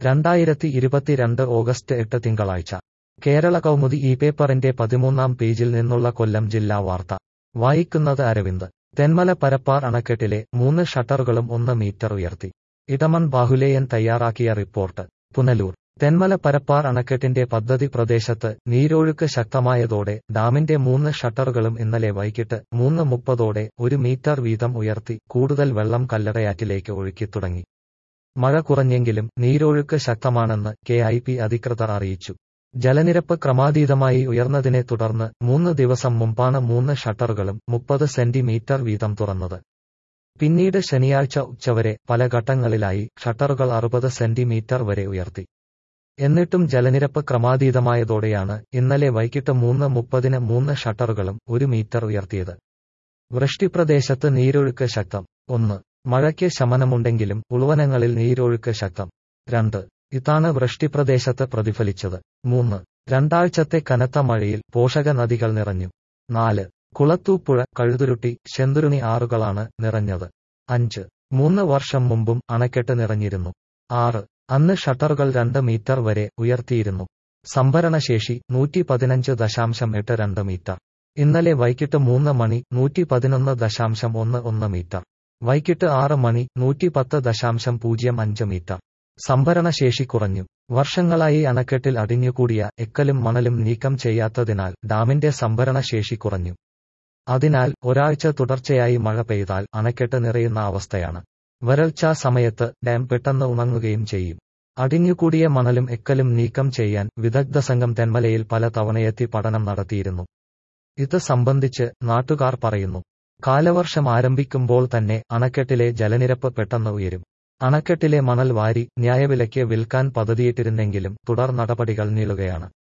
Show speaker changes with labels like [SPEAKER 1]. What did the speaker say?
[SPEAKER 1] രണ്ടായിരത്തി ഇരുപത്തിരണ്ട് ഓഗസ്റ്റ് എട്ട് തിങ്കളാഴ്ച കേരള കൗമുദി ഈ പേപ്പറിന്റെ പതിമൂന്നാം പേജിൽ നിന്നുള്ള കൊല്ലം ജില്ലാ വാർത്ത വായിക്കുന്നത് അരവിന്ദ് തെന്മല പരപ്പാർ അണക്കെട്ടിലെ മൂന്ന് ഷട്ടറുകളും ഒന്ന് മീറ്റർ ഉയർത്തി ഇടമൺ ബാഹുലേയൻ തയ്യാറാക്കിയ റിപ്പോർട്ട് പുനലൂർ തെന്മല പരപ്പാർ അണക്കെട്ടിന്റെ പദ്ധതി പ്രദേശത്ത് നീരൊഴുക്ക് ശക്തമായതോടെ ഡാമിന്റെ മൂന്ന് ഷട്ടറുകളും ഇന്നലെ വൈകിട്ട് മൂന്ന് മുപ്പതോടെ ഒരു മീറ്റർ വീതം ഉയർത്തി കൂടുതൽ വെള്ളം കല്ലടയാറ്റിലേക്ക് ഒഴുക്കിത്തുടങ്ങി മഴ കുറഞ്ഞെങ്കിലും നീരൊഴുക്ക് ശക്തമാണെന്ന് കെ ഐ പി അധികൃതർ അറിയിച്ചു ജലനിരപ്പ് ക്രമാതീതമായി ഉയർന്നതിനെ തുടർന്ന് മൂന്ന് ദിവസം മുമ്പാണ് മൂന്ന് ഷട്ടറുകളും മുപ്പത് സെന്റിമീറ്റർ വീതം തുറന്നത് പിന്നീട് ശനിയാഴ്ച ഉച്ചവരെ പല ഘട്ടങ്ങളിലായി ഷട്ടറുകൾ അറുപത് സെന്റിമീറ്റർ വരെ ഉയർത്തി എന്നിട്ടും ജലനിരപ്പ് ക്രമാതീതമായതോടെയാണ് ഇന്നലെ വൈകിട്ട് മൂന്ന് മുപ്പതിന് മൂന്ന് ഷട്ടറുകളും ഒരു മീറ്റർ ഉയർത്തിയത് വൃഷ്ടിപ്രദേശത്ത് നീരൊഴുക്ക് ശക്തം ഒന്ന് മഴയ്ക്ക് ശമനമുണ്ടെങ്കിലും ഉൾവനങ്ങളിൽ നീരൊഴുക്ക് ശക്തം രണ്ട് ഇതാണ് വൃഷ്ടിപ്രദേശത്ത് പ്രതിഫലിച്ചത് മൂന്ന് രണ്ടാഴ്ചത്തെ കനത്ത മഴയിൽ പോഷക നദികൾ നിറഞ്ഞു നാല് കുളത്തൂപ്പുഴ കഴുതുരുട്ടി ശെന്തുരുണി ആറുകളാണ് നിറഞ്ഞത് അഞ്ച് മൂന്ന് വർഷം മുമ്പും അണക്കെട്ട് നിറഞ്ഞിരുന്നു ആറ് അന്ന് ഷട്ടറുകൾ രണ്ട് മീറ്റർ വരെ ഉയർത്തിയിരുന്നു സംഭരണശേഷി നൂറ്റി പതിനഞ്ച് ദശാംശം എട്ട് രണ്ട് മീറ്റർ ഇന്നലെ വൈകിട്ട് മൂന്ന് മണി നൂറ്റി പതിനൊന്ന് ദശാംശം ഒന്ന് ഒന്ന് മീറ്റർ വൈകിട്ട് ആറ് മണി നൂറ്റി പത്ത് ദശാംശം പൂജ്യം അഞ്ച് മീറ്റർ സംഭരണശേഷി കുറഞ്ഞു വർഷങ്ങളായി അണക്കെട്ടിൽ അടിഞ്ഞുകൂടിയ എക്കലും മണലും നീക്കം ചെയ്യാത്തതിനാൽ ഡാമിന്റെ സംഭരണശേഷി കുറഞ്ഞു അതിനാൽ ഒരാഴ്ച തുടർച്ചയായി മഴ പെയ്താൽ അണക്കെട്ട് നിറയുന്ന അവസ്ഥയാണ് വരൾച്ചാ സമയത്ത് ഡാം പെട്ടെന്ന് ഉണങ്ങുകയും ചെയ്യും അടിഞ്ഞുകൂടിയ മണലും എക്കലും നീക്കം ചെയ്യാൻ വിദഗ്ധ സംഘം തെന്മലയിൽ പല തവണയെത്തി പഠനം നടത്തിയിരുന്നു ഇത് സംബന്ധിച്ച് നാട്ടുകാർ പറയുന്നു കാലവർഷം ആരംഭിക്കുമ്പോൾ തന്നെ അണക്കെട്ടിലെ ജലനിരപ്പ് പെട്ടെന്ന് ഉയരും അണക്കെട്ടിലെ മണൽ വാരി ന്യായവിലയ്ക്ക് വിൽക്കാൻ പദ്ധതിയിട്ടിരുന്നെങ്കിലും തുടർ നടപടികൾ നീളുകയാണ്